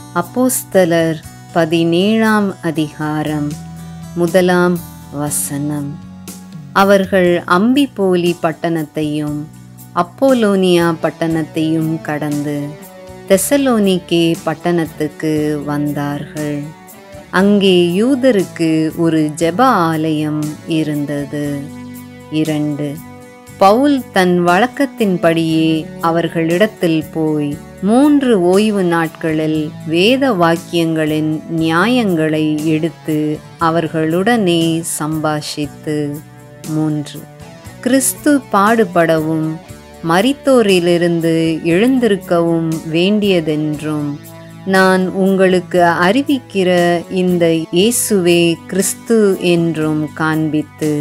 அப்போஸ்தலர் பதினேழாம் அதிகாரம் முதலாம் வசனம் அவர்கள் அம்பிபோலி பட்டணத்தையும் அப்போலோனியா பட்டணத்தையும் கடந்து தெசலோனிக்கே பட்டணத்துக்கு வந்தார்கள் அங்கே யூதருக்கு ஒரு ஜெப ஆலயம் இருந்தது இரண்டு பவுல் தன் வழக்கத்தின்படியே அவர்களிடத்தில் போய் மூன்று ஓய்வு நாட்களில் வேத வாக்கியங்களின் நியாயங்களை எடுத்து அவர்களுடனே சம்பாஷித்து மூன்று கிறிஸ்து பாடுபடவும் மரித்தோரிலிருந்து எழுந்திருக்கவும் வேண்டியதென்றும் நான் உங்களுக்கு அறிவிக்கிற இந்த இயேசுவே கிறிஸ்து என்றும் காண்பித்து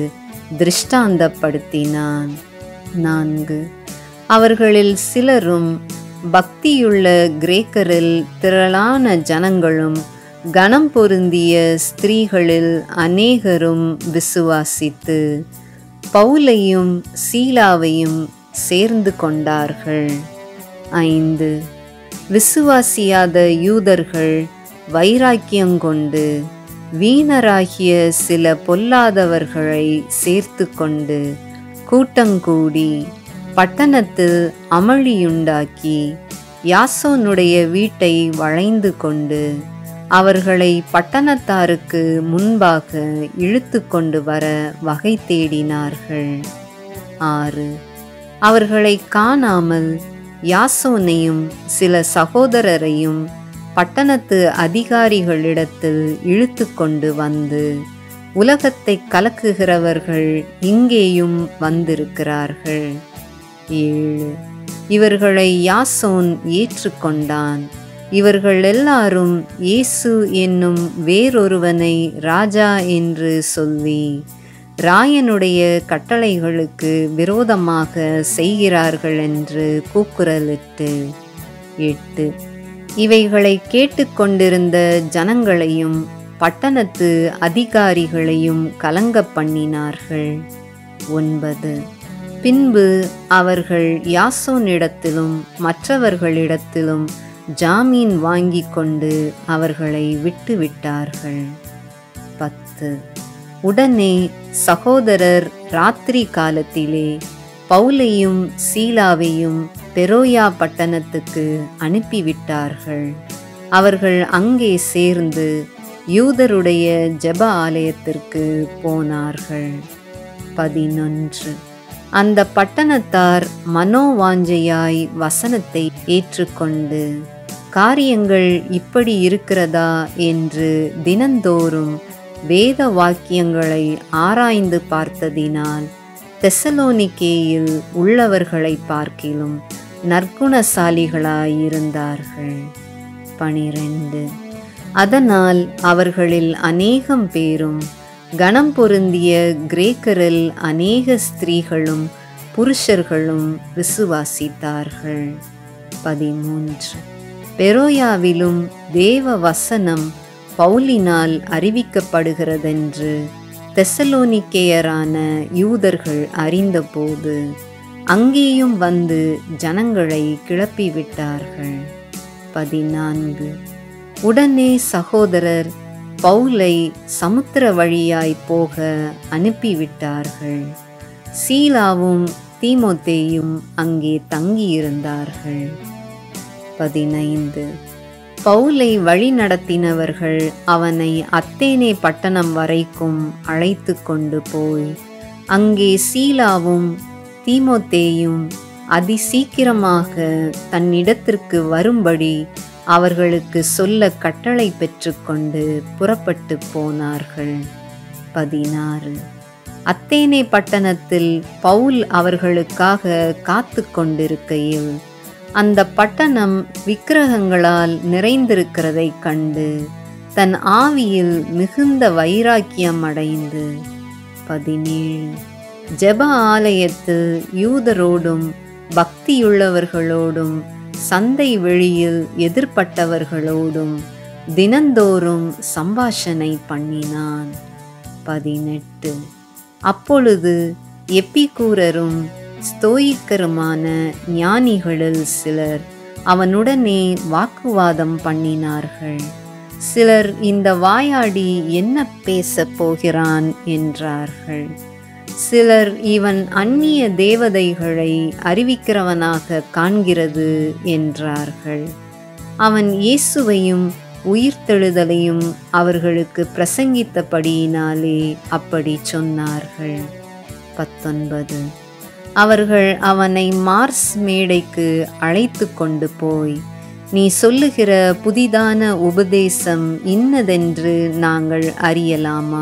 திருஷ்டாந்தப்படுத்தினான் நான்கு அவர்களில் சிலரும் பக்தியுள்ள கிரேக்கரில் திரளான ஜனங்களும் கனம் பொருந்திய ஸ்திரீகளில் அநேகரும் விசுவாசித்து பவுலையும் சீலாவையும் சேர்ந்து கொண்டார்கள் ஐந்து விசுவாசியாத யூதர்கள் வைராக்கியங்கொண்டு வீணராகிய சில பொல்லாதவர்களை சேர்த்து கொண்டு கூட்டங்கூடி பட்டணத்தில் அமளியுண்டாக்கி யாசோனுடைய வீட்டை வளைந்து கொண்டு அவர்களை பட்டணத்தாருக்கு முன்பாக இழுத்து கொண்டு வர வகை தேடினார்கள் ஆறு அவர்களை காணாமல் யாசோனையும் சில சகோதரரையும் பட்டணத்து அதிகாரிகளிடத்தில் இழுத்து கொண்டு வந்து உலகத்தை கலக்குகிறவர்கள் இங்கேயும் வந்திருக்கிறார்கள் ஏழு இவர்களை யாசோன் ஏற்றுக்கொண்டான் இவர்கள் எல்லாரும் இயேசு என்னும் வேறொருவனை ராஜா என்று சொல்லி ராயனுடைய கட்டளைகளுக்கு விரோதமாக செய்கிறார்கள் என்று கூக்குரலிட்டு எட்டு இவைகளை கேட்டுக்கொண்டிருந்த ஜனங்களையும் பட்டணத்து அதிகாரிகளையும் கலங்க பண்ணினார்கள் ஒன்பது பின்பு அவர்கள் யாசோனிடத்திலும் மற்றவர்களிடத்திலும் ஜாமீன் வாங்கி கொண்டு அவர்களை விட்டுவிட்டார்கள் பத்து உடனே சகோதரர் ராத்திரி காலத்திலே பவுலையும் சீலாவையும் பெரோயா பட்டணத்துக்கு அனுப்பிவிட்டார்கள் அவர்கள் அங்கே சேர்ந்து யூதருடைய ஜெப ஆலயத்திற்கு போனார்கள் பதினொன்று அந்த பட்டணத்தார் மனோவாஞ்சையாய் வசனத்தை ஏற்றுக்கொண்டு காரியங்கள் இப்படி இருக்கிறதா என்று தினந்தோறும் வேத வாக்கியங்களை ஆராய்ந்து பார்த்ததினால் தெசலோனிக்கேயில் உள்ளவர்களை பார்க்கிலும் நற்குணசாலிகளாயிருந்தார்கள் பனிரெண்டு அதனால் அவர்களில் அநேகம் பேரும் கணம் பொருந்திய கிரேக்கரில் அநேக ஸ்திரீகளும் புருஷர்களும் விசுவாசித்தார்கள் பதிமூன்று பெரோயாவிலும் தேவ வசனம் பவுலினால் அறிவிக்கப்படுகிறதென்று தெசலோனிக்கேயரான யூதர்கள் அறிந்தபோது அங்கேயும் வந்து ஜனங்களை கிளப்பிவிட்டார்கள் பதினான்கு உடனே சகோதரர் பவுலை சமுத்திர வழியாய் போக அனுப்பிவிட்டார்கள் சீலாவும் தீமோத்தேயும் அங்கே தங்கியிருந்தார்கள் பதினைந்து பவுலை வழி நடத்தினவர்கள் அவனை அத்தேனே பட்டணம் வரைக்கும் அழைத்து கொண்டு போய் அங்கே சீலாவும் தீமோத்தேயும் அதிசீக்கிரமாக தன்னிடத்திற்கு வரும்படி அவர்களுக்கு சொல்ல கட்டளை பெற்றுக்கொண்டு புறப்பட்டு போனார்கள் பதினாறு அத்தேனே பட்டணத்தில் பவுல் அவர்களுக்காக காத்து கொண்டிருக்கையில் அந்த பட்டணம் விக்கிரகங்களால் நிறைந்திருக்கிறதைக் கண்டு தன் ஆவியில் மிகுந்த வைராக்கியம் அடைந்து பதினேழு ஜெப ஆலயத்தில் யூதரோடும் பக்தியுள்ளவர்களோடும் சந்தை வெளியில் எதிர்ப்பட்டவர்களோடும் தினந்தோறும் சம்பாஷணை பண்ணினான் பதினெட்டு அப்பொழுது எப்பிக்கூரரும் ஸ்தோயிக்கருமான ஞானிகளில் சிலர் அவனுடனே வாக்குவாதம் பண்ணினார்கள் சிலர் இந்த வாயாடி என்ன பேசப் போகிறான் என்றார்கள் சிலர் இவன் அந்நிய தேவதைகளை அறிவிக்கிறவனாக காண்கிறது என்றார்கள் அவன் இயேசுவையும் உயிர்த்தெழுதலையும் அவர்களுக்கு பிரசங்கித்தபடியினாலே அப்படி சொன்னார்கள் பத்தொன்பது அவர்கள் அவனை மார்ஸ் மேடைக்கு அழைத்து கொண்டு போய் நீ சொல்லுகிற புதிதான உபதேசம் இன்னதென்று நாங்கள் அறியலாமா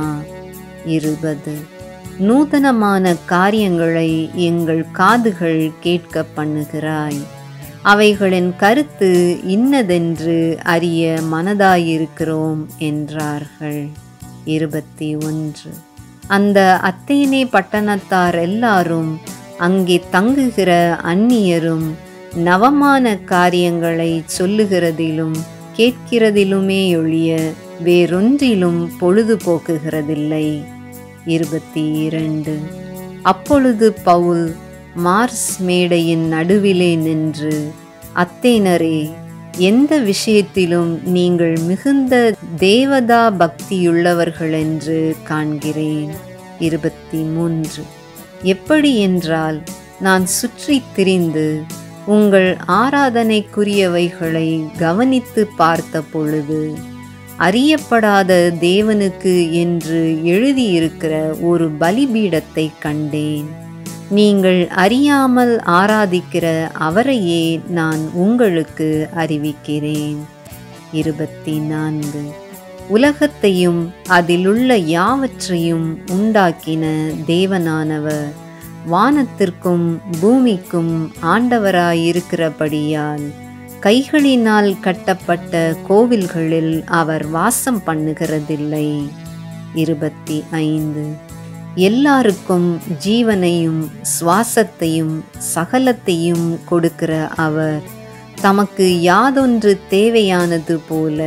இருபது நூதனமான காரியங்களை எங்கள் காதுகள் கேட்க பண்ணுகிறாய் அவைகளின் கருத்து இன்னதென்று அறிய மனதாயிருக்கிறோம் என்றார்கள் இருபத்தி ஒன்று அந்த அத்தேனே பட்டணத்தார் எல்லாரும் அங்கே தங்குகிற அந்நியரும் நவமான காரியங்களை சொல்லுகிறதிலும் கேட்கிறதிலுமே ஒழிய வேறொன்றிலும் பொழுது போக்குகிறதில்லை இருபத்தி இரண்டு அப்பொழுது பவுல் மார்ஸ் மேடையின் நடுவிலே நின்று அத்தேனரே எந்த விஷயத்திலும் நீங்கள் மிகுந்த தேவதா பக்தியுள்ளவர்கள் என்று காண்கிறேன் இருபத்தி மூன்று எப்படி என்றால் நான் சுற்றி திரிந்து உங்கள் ஆராதனைக்குரியவைகளை கவனித்து பார்த்த பொழுது அறியப்படாத தேவனுக்கு என்று எழுதியிருக்கிற ஒரு பலிபீடத்தை கண்டேன் நீங்கள் அறியாமல் ஆராதிக்கிற அவரையே நான் உங்களுக்கு அறிவிக்கிறேன் இருபத்தி நான்கு உலகத்தையும் அதிலுள்ள யாவற்றையும் உண்டாக்கின தேவனானவர் வானத்திற்கும் பூமிக்கும் ஆண்டவராயிருக்கிறபடியால் கைகளினால் கட்டப்பட்ட கோவில்களில் அவர் வாசம் பண்ணுகிறதில்லை இருபத்தி ஐந்து எல்லாருக்கும் ஜீவனையும் சுவாசத்தையும் சகலத்தையும் கொடுக்கிற அவர் தமக்கு யாதொன்று தேவையானது போல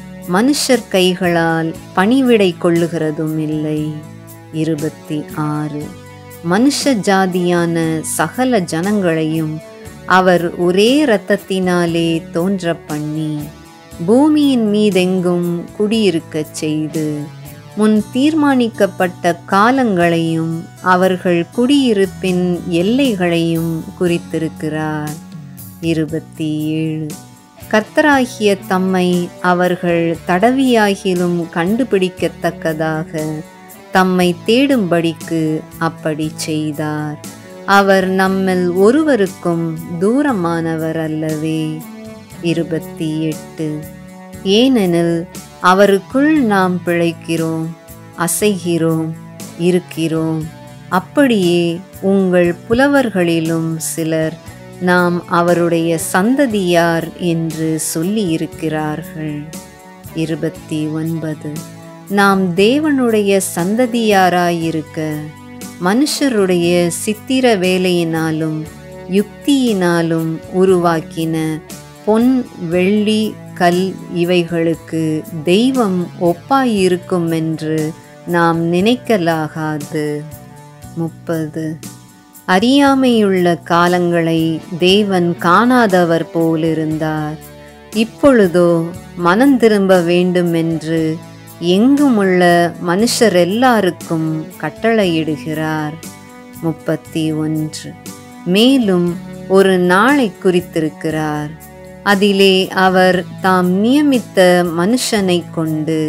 மனுஷர் கைகளால் பணிவிடை கொள்ளுகிறதும் இல்லை இருபத்தி ஆறு மனுஷ ஜாதியான சகல ஜனங்களையும் அவர் ஒரே இரத்தத்தினாலே தோன்ற பண்ணி பூமியின் மீதெங்கும் குடியிருக்கச் செய்து முன் தீர்மானிக்கப்பட்ட காலங்களையும் அவர்கள் குடியிருப்பின் எல்லைகளையும் குறித்திருக்கிறார் இருபத்தி ஏழு கர்த்தராகிய தம்மை அவர்கள் தடவியாகிலும் கண்டுபிடிக்கத்தக்கதாக தம்மை தேடும்படிக்கு அப்படி செய்தார் அவர் நம்மில் ஒருவருக்கும் தூரமானவர் அல்லவே இருபத்தி எட்டு ஏனெனில் அவருக்குள் நாம் பிழைக்கிறோம் அசைகிறோம் இருக்கிறோம் அப்படியே உங்கள் புலவர்களிலும் சிலர் நாம் அவருடைய சந்ததியார் என்று சொல்லியிருக்கிறார்கள் இருபத்தி ஒன்பது நாம் தேவனுடைய சந்ததியாராயிருக்க மனுஷருடைய சித்திர வேலையினாலும் யுக்தியினாலும் உருவாக்கின பொன் வெள்ளி கல் இவைகளுக்கு தெய்வம் ஒப்பாயிருக்கும் என்று நாம் நினைக்கலாகாது முப்பது அறியாமையுள்ள காலங்களை தேவன் காணாதவர் போலிருந்தார் இப்பொழுதோ மனம் திரும்ப வேண்டும் என்று எங்குமுள்ள மனுஷர் எல்லாருக்கும் கட்டளையிடுகிறார் முப்பத்தி ஒன்று மேலும் ஒரு நாளை குறித்திருக்கிறார் அதிலே அவர் தாம் நியமித்த மனுஷனை கொண்டு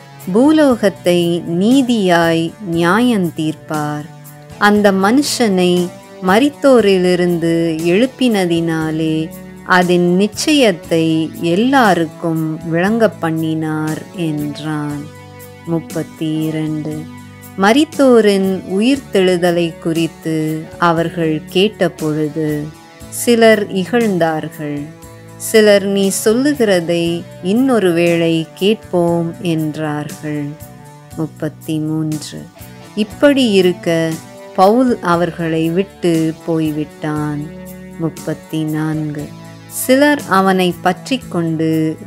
பூலோகத்தை நீதியாய் நியாயந்தீர்ப்பார் அந்த மனுஷனை மரித்தோரிலிருந்து எழுப்பினதினாலே அதன் நிச்சயத்தை எல்லாருக்கும் விளங்க பண்ணினார் என்றான் முப்பத்தி இரண்டு மரித்தோரின் உயிர்த்தெழுதலை குறித்து அவர்கள் கேட்டபொழுது சிலர் இகழ்ந்தார்கள் சிலர் நீ சொல்லுகிறதை இன்னொரு வேளை கேட்போம் என்றார்கள் முப்பத்தி மூன்று இப்படி இருக்க பவுல் அவர்களை விட்டு போய்விட்டான் முப்பத்தி நான்கு சிலர் அவனை பற்றி கொண்டு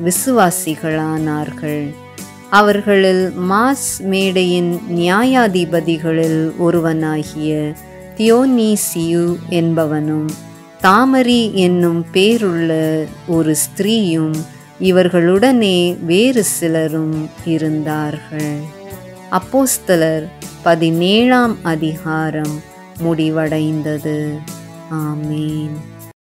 விசுவாசிகளானார்கள் அவர்களில் மாஸ் மேடையின் நியாயாதிபதிகளில் ஒருவனாகிய தியோனீசியு என்பவனும் தாமரி என்னும் பேருள்ள ஒரு ஸ்திரீயும் இவர்களுடனே வேறு சிலரும் இருந்தார்கள் அப்போஸ்தலர் பதினேழாம் அதிகாரம் முடிவடைந்தது ஆமீன்